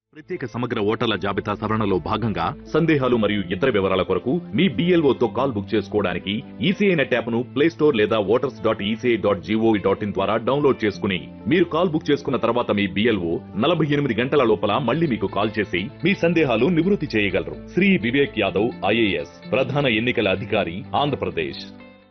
ప్రత్యేక సమగ్ర ఓటర్ల జాబితా సవరణలో భాగంగా సందేహాలు మరియు ఇతర వివరాల కొరకు మీ BLO తో కాల్ బుక్ చేసుకోవడానికి ఈసీఐ నెట్ యాప్ ను ప్లే స్టోర్ లేదా voters dot ECI dot gov dot in ద్వారా డౌన్లోడ్ చేసుకుని మీరు కాల్ బుక్ చేసుకున్న తర్వాత మీ బిఎల్ఓ నలభై ఎనిమిది గంటల లోపల మళ్ళీ మీకు కాల్ చేసి మీ సందేహాలు నివృత్తి చేయగలరు శ్రీ వివేక్ యాదవ్ ఐఏఎస్ ప్రధాన ఎన్నికల అధికారి Andhra Pradesh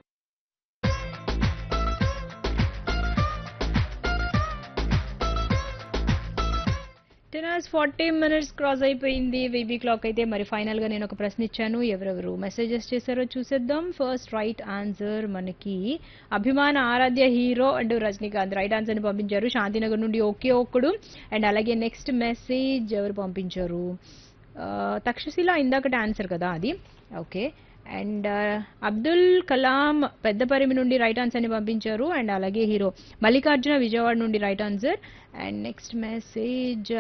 ten hours forty minutes cross అయిపోయింది బేబీ క్లాక్ అయితే మరి ఫైనల్ గా నేను ఒక ప్రశ్న ఇచ్చాను ఎవరెవరు మెసేజెస్ చేశారో చూసేద్దాం ఫస్ట్ రైట్ ఆన్సర్ మనకి అభిమాన ఆరాధ్య hero and Rajinikanth right answer ని పంపించారు శాంతినగర్ నుండి ఒకే ఒక్కడు అండ్ అలాగే నెక్స్ట్ మెసేజ్ ఎవరు పంపించారు ఆ, తక్షశిల ఇందాకటి ఆన్సర్ కదా అది ఓకే అండ్ అబ్దుల్ కలాం పెద్దపరిమి నుండి రైట్ ఆన్సర్ ని పంపించారు అండ్ అలాగే హీరో మల్లికార్జున విజయవాడ నుండి right answer and next message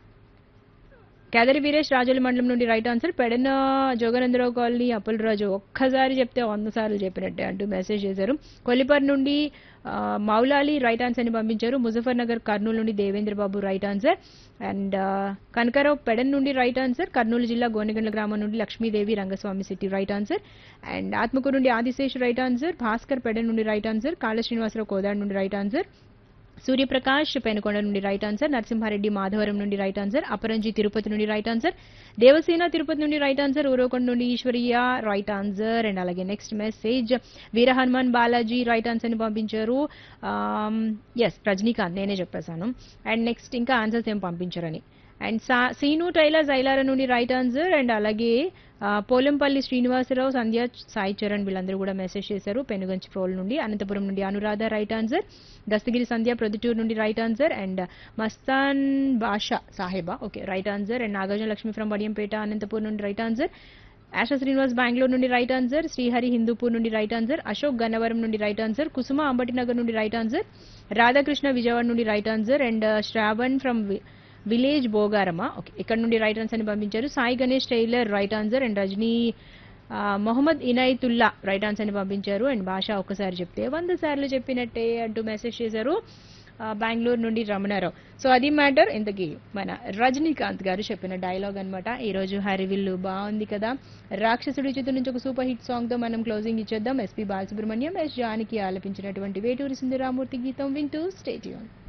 Kedari Veeresh Rajoli మండలం నుండి right answer Pedana Joganandarao colony Appalaraju ఒక్కసారి చెప్తే వంద సార్లు చెప్పినట్టే అంటూ మెసేజ్ చేశారు కొల్లిపర్ నుండి ఆ, మౌలాలి రైట్ ఆన్సర్ ని పంపించారు ముజఫర్ నగర్ కర్నూలు నుండి Devendra Babu right answer and ఆ, కనకారావు పెడన్ నుండి రైట్ ఆన్సర్ కర్నూలు జిల్లా గోనెగండ్ల గ్రామం నుండి Lakshmidevi Rangaswamy city right answer and Atmakur నుండి ఆదిశేష్ రైట్ ఆన్సర్ భాస్కర్ పెడన్ నుండి రైట్ ఆన్సర్ కాళ శ్రీనివాసరావు కోదాడ్ నుండి రైట్ ఆన్సర్ సూర్యప్రకాష్ పెనుకొండ నుండి రైట్ ఆన్సర్ నరసింహారెడ్డి మాధవరం నుండి రైట్ ఆన్సర్ అపరంజి తిరుపతి నుండి రైట్ ఆన్సర్ దేవసేన తిరుపతి నుండి రైట్ ఆన్సర్ ఊరకొండ నుండి ఈశ్వరియ రైట్ ఆన్సర్ అండ్ అలాగే next message Veera Hanuman Balaji right answer ని పంపించారు ఎస్ రజనీకాంత్ నేనే చెప్పేశాను అండ్ నెక్స్ట్ ఇంకా ఆన్సర్స్ ఏం పంపించారని అండ్ సా సీను టైలర్ జైలార నుండి రైట్ ఆన్సర్ అండ్ అలాగే ఆ, పోలంపల్లి శ్రీనివాసరావు సంధ్య సాయి చరణ్ వీళ్ళందరూ కూడా మెసేజ్ చేశారు పెనుగంచి ప్రోల్ నుండి అనంతపురం నుండి అనురాధ రైట్ ఆన్సర్ దస్తగిరి సంధ్య ప్రొద్దుటూరు నుండి right answer and Mastan Basha Saheba okay right answer and Nagarjuna Lakshmi from Badiyampeta Anantapur నుండి రైట్ ఆన్సర్ ఆశా శ్రీనివాస్ బెంగళూరు నుండి రైట్ ఆన్సర్ శ్రీహరి హిందూపూర్ నుండి రైట్ ఆన్సర్ అశోక్ గన్నవరం నుండి రైట్ ఆన్సర్ కుసుమ అంబటినగర్ నుండి రైట్ ఆన్సర్ రాధాకృష్ణ విజయవాడ నుండి right answer and Shravan from village Bogaramma okay ఇక్కడ నుండి రైట్ ఆన్సర్ అని పంపించారు Sai Ganesh tailor right answer and Rajani ఆ, మొహమ్మద్ ఇనాయతుల్లా రైట్ ఆన్సర్ అని పంపించారు అండ్ భాష ఒక్కసారి చెప్తే వంద సార్లు చెప్పినట్టే అంటూ మెసేజ్ చేశారు ఆ, బెంగళూరు నుండి రమణారావు సో అది మ్యాటర్ ఇంతకీ మన రజనీకాంత్ గారు చెప్పిన డైలాగ్ అనమాట ఈ రోజు హరివిల్లు బాగుంది కదా రాక్షసుడి చిత్తు నుంచి ఒక సూపర్ హిట్ సాంగ్ తో మనం క్లోజింగ్ ఇచ్చేద్దాం ఎస్పీ బాలసుబ్రహ్మణ్యం ఎస్ జానికి ఆలపించినటువంటి వేటూరి సుందరామూర్తి గీతం వింటూ స్టేట్